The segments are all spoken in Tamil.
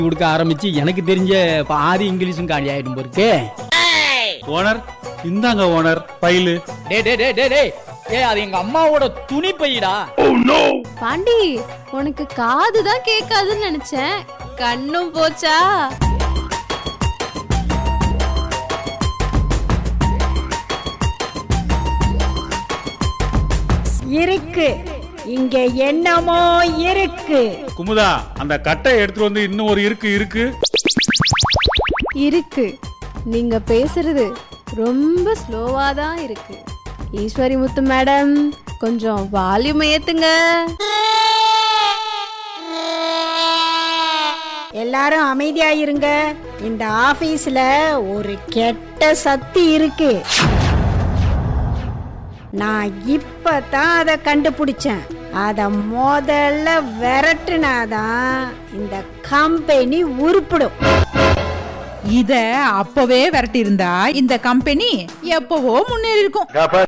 கொடுக்க ஆரம்பிச்சு எனக்கு தெரிஞ்ச பாதி இங்கிலீஷும் காலி ஆயிடும் போருக்கு ஓனர் இந்தாங்க ஓனர் ஃபைலு டே டே டே டே டே ஏ அது எங்க அம்மாவோட துணி பையடா பாண்டி உனக்கு காது தான் கேட்காதுன்னு நினைச்சேன் கண்ணும் போச்சா இருக்கு இங்க என்னமோ இருக்கு குமுதா அந்த கட்டை எடுத்துட்டு வந்து இன்னும் ஒரு இருக்கு இருக்கு இருக்கு நீங்க பேசுறது ரொம்ப ஸ்லோவா தான் இருக்கு ஈஸ்வரி முத்து மேடம் கொஞ்சம் வால்யூம் ஏத்துங்க எல்லாரும் அமைதியா இருங்க இந்த ஆபீஸ்ல ஒரு கெட்ட சக்தி இருக்கு நான் இப்பதான் அதை கண்டுபிடிச்சேன் அத முதல்ல விரட்டுனாதான் இந்த கம்பெனி உருப்பிடும் இத அப்பவே விரட்டி இருந்தா இந்த கம்பெனி எப்பவோ முன்னேறி இருக்கும்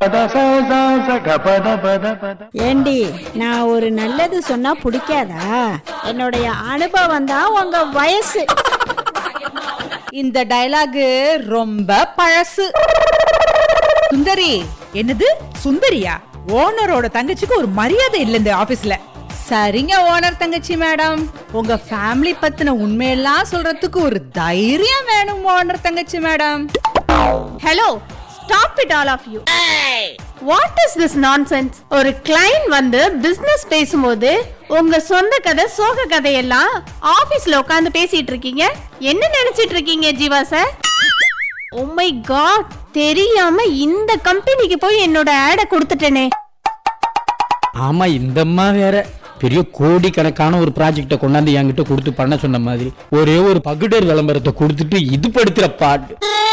ஏண்டி நான் ஒரு நல்லது சொன்னா பிடிக்காதா என்னுடைய அனுபவம் தான் உங்க வயசு இந்த டயலாக் ரொம்ப பழசு சுந்தரி என்னது சுந்தரியா ஓனரோட தங்கச்சிக்கு ஒரு மரியாதை இல்ல இந்த ஆபீஸ்ல சரிங்க ஓனர் தங்கச்சி மேடம் உங்க ஃபேமிலி பத்தின உண்மையெல்லாம் சொல்றதுக்கு ஒரு தைரியம் வேணும் ஓனர் தங்கச்சி madam hello stop it all of you what is this nonsense ஒரு கிளைண்ட் வந்து பிசினஸ் பேசும்போது உங்க சொந்த கதை சோக கதையெல்லாம் ஆபீஸ்ல உட்கார்ந்து பேசிட்டு இருக்கீங்க என்ன நினைச்சிட்டு இருக்கீங்க ஜீவா சார் உம்மை காட் தெரியாம இந்த கம்பெனிக்கு போய் என்னோட ஆடை கொடுத்துட்டேனே ஆமா இந்த அம்மா வேற பெரிய கோடிக்கணக்கான ஒரு ப்ராஜெக்ட கொண்டாந்து என்கிட்ட கொடுத்து பண்ண சொன்ன மாதிரி ஒரே ஒரு பகுடர் விளம்பரத்தை கொடுத்துட்டு இது படுத்துற பாட்டு